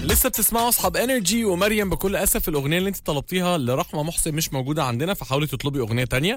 لسه بتسمعوا اصحاب انرجي ومريم بكل اسف الاغنيه اللي انت طلبتيها لرحمه محسن مش موجوده عندنا فحاولي تطلبي اغنيه تانية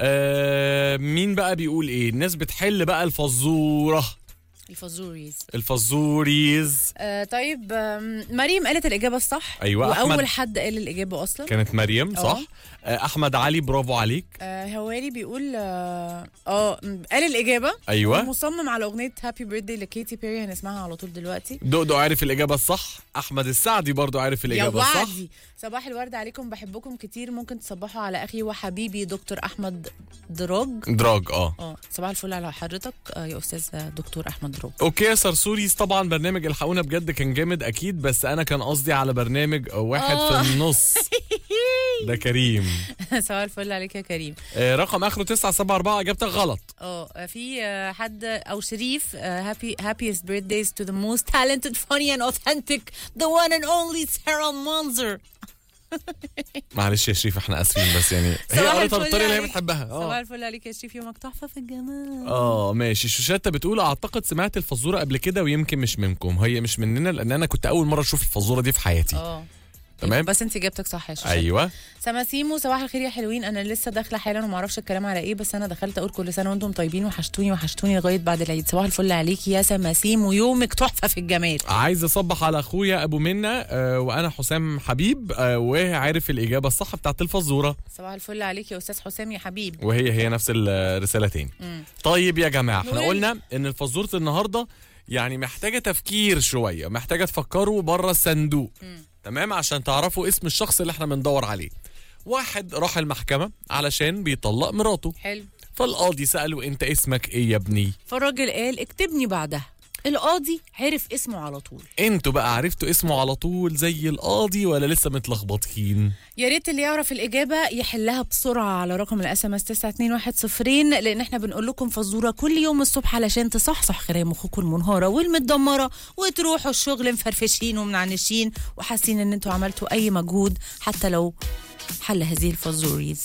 آه مين بقى بيقول ايه الناس بتحل بقى الفزوره الفازوريز الفزوريز آه طيب آم، مريم قالت الإجابة الصح أيوة، وأول أحمد. حد قال الإجابة أصلا كانت مريم صح آه. آه احمد علي برافو عليك آه هواري بيقول اه آه، م، قال الإجابة ايوه مصمم على أغنية هابي بيرثدي لكيتي بيري هنسمعها على طول دلوقتي دودو عارف الاجابه الصح احمد السعدي برضو عارف يا الاجابه الصح وعدي صباح الورد عليكم بحبكم كتير ممكن تصبحوا على أخي وحبيبي دكتور أحمد دراج دراج اه اه صباح الفل على حضرتك آه يا أستاذ دكتور أحمد دراج اوكي يا سرسوريز طبعا برنامج الحقونا بجد كان جامد اكيد بس انا كان قصدي على برنامج واحد آه. في النص ده كريم صباح الفل عليك يا كريم آه رقم اخره 974 اجابتك غلط اه في آه، حد او شريف هابي happiest birthdays to the most talented funny and authentic the one and only Sarah Monzer معلش يا شريف احنا اسفين بس يعني هي صباح قريتها الفل بالطريقه اللي هي عليك. بتحبها صباح اه الفل عليك يا شريف يومك تحفه في الجمال اه ماشي شوشاتا بتقول اعتقد سمعت الفزوره قبل كده ويمكن مش منكم هي مش مننا لان انا كنت اول مره اشوف الفزوره دي في حياتي اه تمام بس انت اجابتك صح يا شوشة ايوه سماسيمو صباح الخير يا حلوين انا لسه داخله حالا وما اعرفش الكلام على ايه بس انا دخلت اقول كل سنه وانتم طيبين وحشتوني وحشتوني لغايه بعد العيد صباح الفل عليكي يا سماسيمو يومك تحفه في الجمال عايز اصبح على اخويا ابو منى آه وانا حسام حبيب آه وعارف الاجابه الصح بتاعت الفزوره صباح الفل عليك يا استاذ حسام يا حبيب وهي هي نفس الرساله تاني مم. طيب يا جماعه احنا نقول- قلنا ان فزوره النهارده يعني محتاجه تفكير شويه محتاجه تفكروا بره الصندوق تمام عشان تعرفوا اسم الشخص اللي احنا بندور عليه واحد راح المحكمه علشان بيطلق مراته حلو فالقاضي ساله انت اسمك ايه يا ابني فالراجل قال اكتبني بعدها القاضي عرف اسمه على طول انتوا بقى عرفتوا اسمه على طول زي القاضي ولا لسه متلخبطين يا ريت اللي يعرف الاجابه يحلها بسرعه على رقم الاس ام اس 921 لان احنا بنقول لكم فزوره كل يوم الصبح علشان تصحصح خلايا مخكم المنهاره والمتدمره وتروحوا الشغل مفرفشين ومنعنشين وحاسين ان انتوا عملتوا اي مجهود حتى لو حل هذه الفزوريز